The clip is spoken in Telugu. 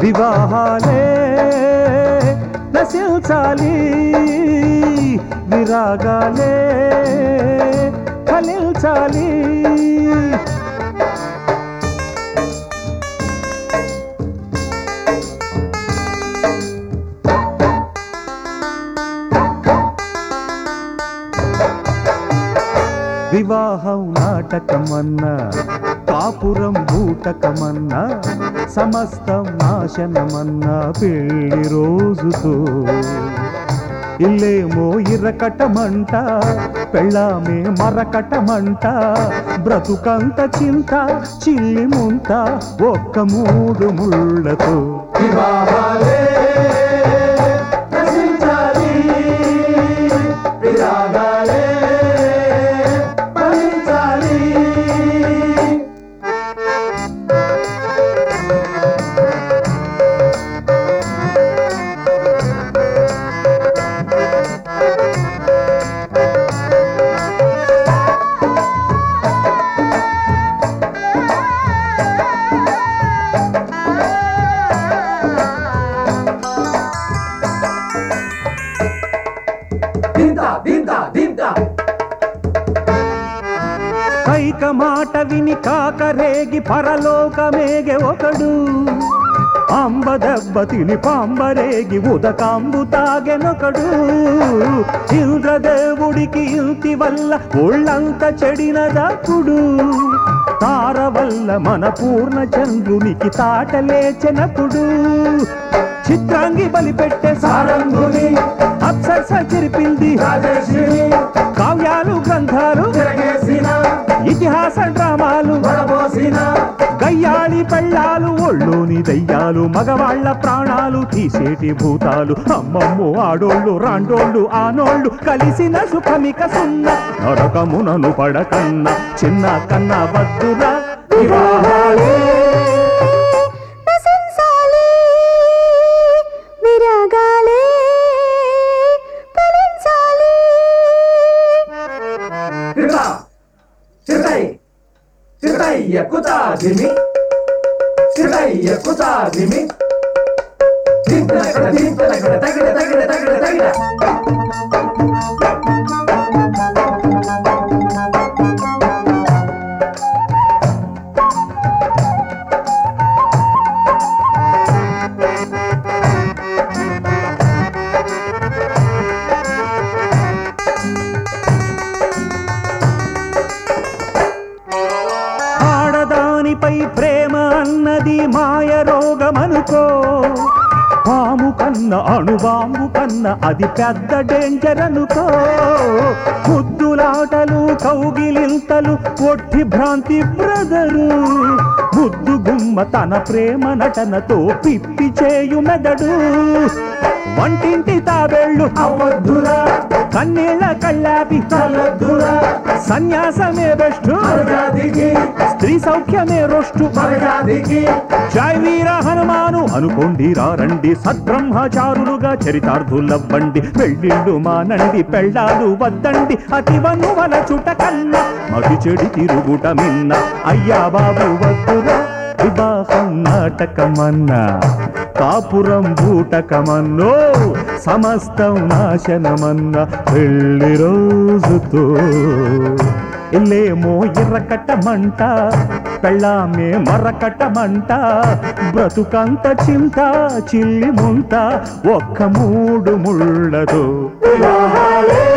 వివాహాలే నశించాలి విరాగాలే ఫలించాలి వివాహం నాటకమన్నా కాపురం బూటకమన్నా సమస్తం నాశనమన్నా పెళ్లి రోజుతో ఇల్లేమో ఇరకటమంట పెళ్ళామే మరకటమంట బ్రతుకంత చింత చిల్లి ముంత ఒక్క మూడు ముళ్ళతో వివాహాలే నశించాలి విరాగాలే ఫలించాలి దిందా దిందా దిందా కైక మాట విని కాకరేగి పరలోకమేగె ఒకడు అంబ దెబ్బ తిని పాంబరేగి ఉదకాంబు తాగెనొకడు ఇంద్రదేవుడికి ఇంటి వల్ల ఒళ్ళంత చెడినదప్పుడు తార వల్ల మన పూర్ణ చంద్రునికి తాటలేచెనప్పుడు చిత్రాంగి బలి పెట్టే సారంగుని అప్సరస చెరిపింది రాజశ్రీ కావ్యాలు గ్రంథాలు తిరగేసిన ఇతిహాస డ్రామాలు వడబోసిన గయ్యాళి పెళ్ళాలు ఒళ్ళోని దయ్యాలు మగవాళ్ళ ప్రాణాలు తీసేటి భూతాలు అమ్మమ్మో ఆడోళ్ళు రాండోళ్ళు ఆనోళ్ళు కలిసిన సుఖమిక సున్న నరకమునను పడకన్న చిన్న కన్న వద్దురా వివాహాలే నశించాలి విరాగాలే ఫలించాలి తిరుగా చిరుతై చిరుతై ఎక్కుతా దిమి చిరుతై ఎక్కుతా దిమి దింతలకడ దింతలకడ తగిడ తగిడ తగిడ తగిడ ఆడదానిపై ప్రేమ అన్నది మాయ రోగమనుకో పాము కన్న అణుబాంబు కన్న అది పెద్ద డేంజర్ అనుకో ముద్దులాటలు కౌగిలింతలు ఒట్టి భ్రాంతి బ్రదరు ముద్దు గుమ్మ తన ప్రేమ నటనతో పిప్పి చేయు మెదడు వంటింటి తాబేళ్ళు అవద్దురా కన్నీళ్ళ కళ్ళాపి తలద్దురా సన్యాసమే బెస్ట్ మరగాదికి స్త్రీ సౌఖ్యమే రొష్టు మరగాదికి జై వీర హనుమాను అనుకోండి రండి సద్బ్రహ్మచారులుగా చరితార్థులవ్వండి పెళ్ళిళ్ళు మానండి పెళ్ళాలు వద్దండి అతివను వల చుట కన్నా మతి చెడి తిరుగుట మిన్న అయ్యా బాబు వద్దురా వివాహం నాటకమన్నా కాపురం బూటకమన్నో సమస్తం నాశనమన్న పెళ్లి రోజుతో ఇల్లేమో ఎర్రకట్టమంట పెళ్ళామే మరకట్టమంట బ్రతుకంత చింత చిల్లి ముంత ఒక్క మూడు ముళ్ళతో వివాహాలే